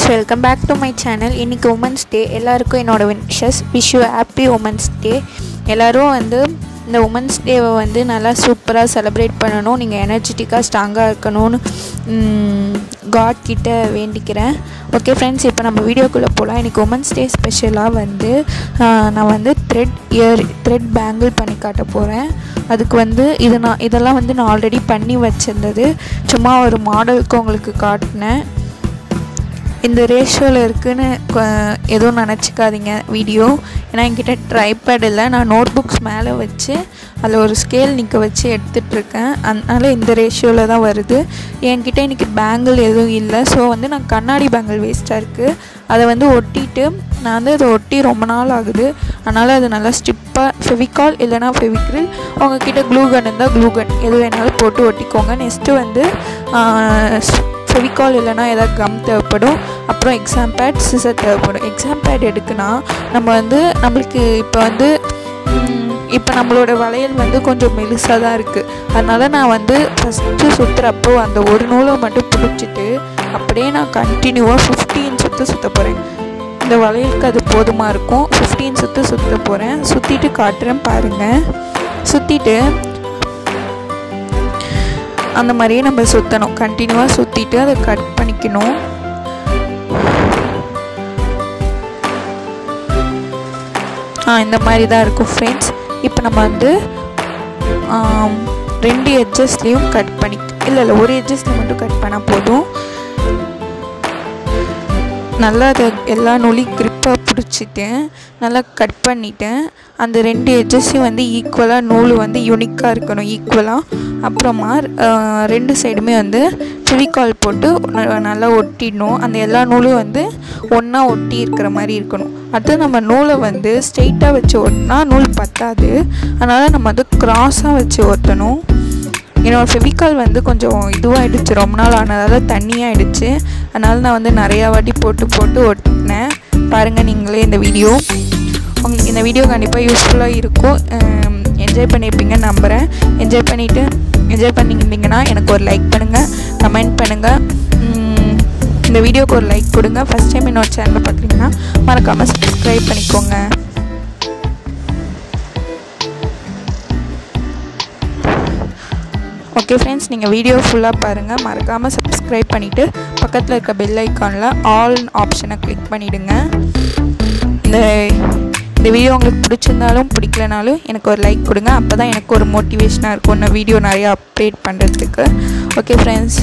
friends welcome back to my channel இன்றைக்கி women's day எல்லாருக்கும் என்னோட wishes wish you happy women's day எல்லோரும் வந்து இந்த உமன்ஸ் டேவை வந்து நல்லா சூப்பராக செலிப்ரேட் பண்ணணும் நீங்கள் எனர்ஜெட்டிக்காக ஸ்ட்ராங்காக இருக்கணும்னு காட் கிட்ட வேண்டிக்கிறேன் ஓகே ஃப்ரெண்ட்ஸ் இப்போ நம்ம வீடியோக்குள்ளே போகலாம் இன்றைக்கி உமன்ஸ் டே ஸ்பெஷலாக வந்து ஆஹ், நான் வந்து த்ரெட் இயர் த்ரெட் பேங்கிள் பண்ணி காட்ட போகிறேன் அதுக்கு வந்து இது நான் இதெல்லாம் வந்து நான் ஆல்ரெடி பண்ணி வச்சிருந்தது சும்மா ஒரு மாடலுக்கு உங்களுக்கு காட்டினேன் இந்த ரேஷியோவில் இருக்குன்னு கொ- எதுவும் நினச்சிக்காதீங்க வீடியோ ஏன்னா என்கிட்ட ட்ரைபேட் இல்லை நான் நோட் புக்ஸ் மேலே வச்சு அதில் ஒரு ஸ்கேல் நிற்க வச்சு எடுத்துட்ருக்கேன் அதனால இந்த ரேஷியோவில் தான் வருது என்கிட்ட இன்றைக்கி பேங்கிள் எதுவும் இல்லை ஸோ வந்து நான் கண்ணாடி பேங்கிள் வேஸ்ட்டாக இருக்குது அதை வந்து ஒட்டிட்டு நான் வந்து அதை ஒட்டி ரொம்ப நாள் ஆகுது அதனால் அது நல்லா ஸ்டிப்பாக ஃபெவிகால் இல்லைனா ஃபெவிக்ரில் உங்ககிட்ட க்ளூகன் இருந்தால் க்ளூகன் எது வேணாலும் போட்டு ஒட்டிக்கோங்க நெக்ஸ்ட்டு வந்து ஃபெவிகால் இல்லைனா ஏதாவது கம் தேவைப்படும் அப்புறம் எக்ஸாம் பேட் சிசர் தேவைப்படும் எக்ஸாம் பேட் எடுக்குன்னா நம்ம வந்து நம்மளுக்கு இப்போ வந்து இப்போ நம்மளோட வளையல் வந்து கொஞ்சம் மெலிசாக தான் இருக்குது அதனால் நான் வந்து ஃபஸ்ட்டு சுற்றுறப்போ அந்த ஒரு நூலை மட்டும் பிடிச்சிட்டு அப்படியே நான் கண்டினியூவாக ஃபிஃப்டீன் சுற்று சுற்ற போகிறேன் இந்த வளையலுக்கு அது போதுமாக இருக்கும் ஃபிஃப்டீன் சுற்று சுற்ற போகிறேன் சுற்றிட்டு காட்டுறேன் பாருங்கள் சுற்றிட்டு அந்த மாதிரியே நம்ம சுற்றணும் கண்டினியூவாக சுற்றிட்டு அதை கட் பண்ணிக்கணும் ஆ இந்த மாதிரி தான் இருக்கும் ஃப்ரெண்ட்ஸ் இப்போ நம்ம வந்து ஆம், ரெண்டு எட்ஜஸ்லேயும் கட் பண்ணி இல்லை இல்லை ஒரு எட்ஜஸ்ல மட்டும் கட் பண்ணால் போதும் நல்லா அதை எல்லா நூலையும் க்ரிப்பாக பிடிச்சிட்டேன் நல்லா கட் பண்ணிட்டேன் அந்த ரெண்டு எட்ஜஸையும் வந்து ஈக்குவலாக நூல் வந்து யூனிக்காக இருக்கணும் ஈக்குவலாக அப்புறமா ஆஹ், ரெண்டு சைடுமே வந்து ஃபெவிகால் போட்டு ந- நல்லா ஒட்டிடணும் அந்த எல்லா நூலும் வந்து ஒன்றா ஒட்டி இருக்கிற மாதிரி இருக்கணும் அடுத்து நம்ம நூலை வந்து ஸ்ட்ரெயிட்டாக வச்சு ஒட்டினா நூல் பத்தாது அதனால் நம்ம வந்து க்ராஸாக வச்சு ஒட்டணும் என்னோடய ஃபெவிகால் வந்து கொஞ்சம் இதுவாகிடுச்சு ரொம்ப நாள் ஆனதால் தண்ணியாகிடுச்சு அதனால் நான் வந்து நிறையா வாட்டி போட்டு போட்டு ஒட்டினேன் பாருங்கள் நீங்களே இந்த வீடியோ உங்களுக்கு இந்த வீடியோ கண்டிப்பாக யூஸ்ஃபுல்லாக இருக்கும் என்ஜாய் பண்ணியிருப்பீங்கன்னு நம்புகிறேன் என்ஜாய் பண்ணிவிட்டு என்ஜாய் பண்ணியிருந்தீங்கன்னா எனக்கு ஒரு லைக் பண்ணுங்கள் கமெண்ட் பண்ணுங்கள் உம், இந்த வீடியோக்கு ஒரு லைக் கொடுங்க ஃபஸ்ட் டைம் என்னோட சேனலை பார்க்குறீங்கன்னா மறக்காமல் சப்ஸ்கிரைப் பண்ணிக்கோங்க ஓகே ஃப்ரெண்ட்ஸ் நீங்கள் வீடியோ ஃபுல்லாக பாருங்கள் மறக்காமல் சப்ஸ்கிரைப் பண்ணிவிட்டு பக்கத்தில் இருக்க பெல் ஐக்கானில் ஆல் ஆப்ஷனை கிளிக் பண்ணிவிடுங்க இந்த இந்த வீடியோ உங்களுக்கு பிடிச்சிருந்தாலும் பிடிக்கலனாலும் எனக்கு ஒரு லைக் கொடுங்க அப்போ தான் எனக்கு ஒரு மோட்டிவேஷனாக இருக்கும் இந்த வீடியோ நிறையா அப்டேட் பண்ணுறதுக்கு ஓகே ஃப்ரெண்ட்ஸ்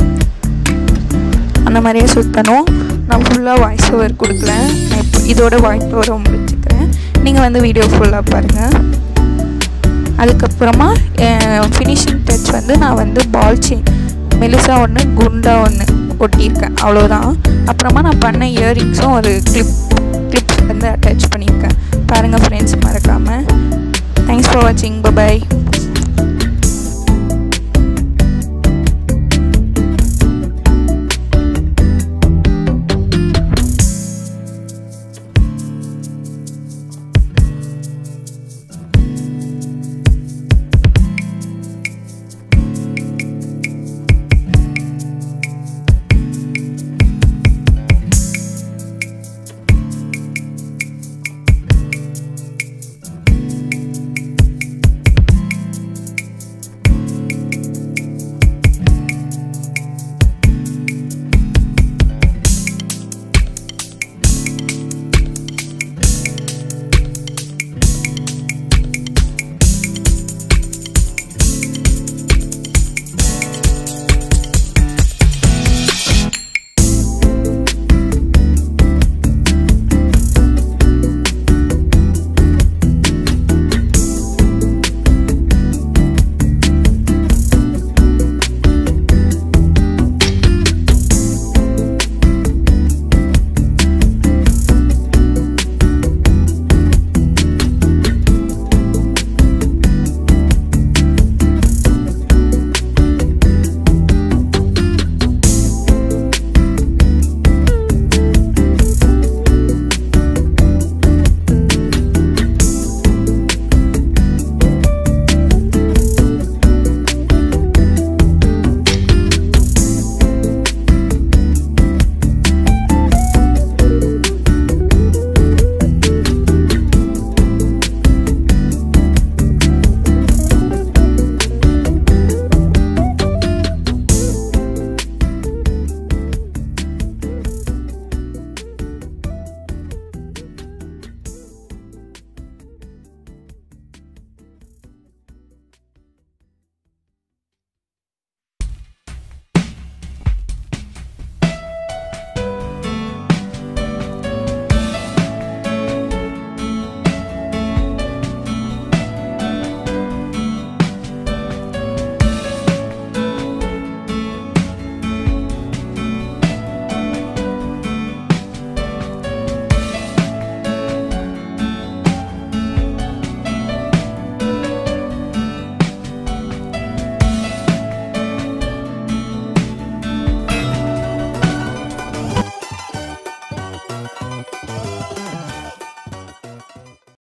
அந்த மாதிரியே சுற்றணும் நான் ஃபுல்லாக வாய்ஸ் ஓவர் கொடுக்கல நான் இப்போ இதோட வாய்ஸ் ஓவர் முடிச்சுக்கிறேன் நீங்கள் வந்து வீடியோ ஃபுல்லாக பாருங்கள் அதுக்கப்புறமா ஃபினிஷிங் டச் வந்து நான் வந்து பால் செயின் மெலிசா ஒன்று குண்டா ஒன்று ஒட்டியிருக்கேன் அவ்வளோதான் அப்புறமா நான் பண்ண இயரிங்ஸும் ஒரு கிளிப் கிளிப்ஸ் வந்து அட்டாச் பண்ணியிருக்கேன் பாருங்கள் ஃப்ரெண்ட்ஸ் மறக்காமல் தேங்க்ஸ் ஃபார் வாட்சிங் பபாய்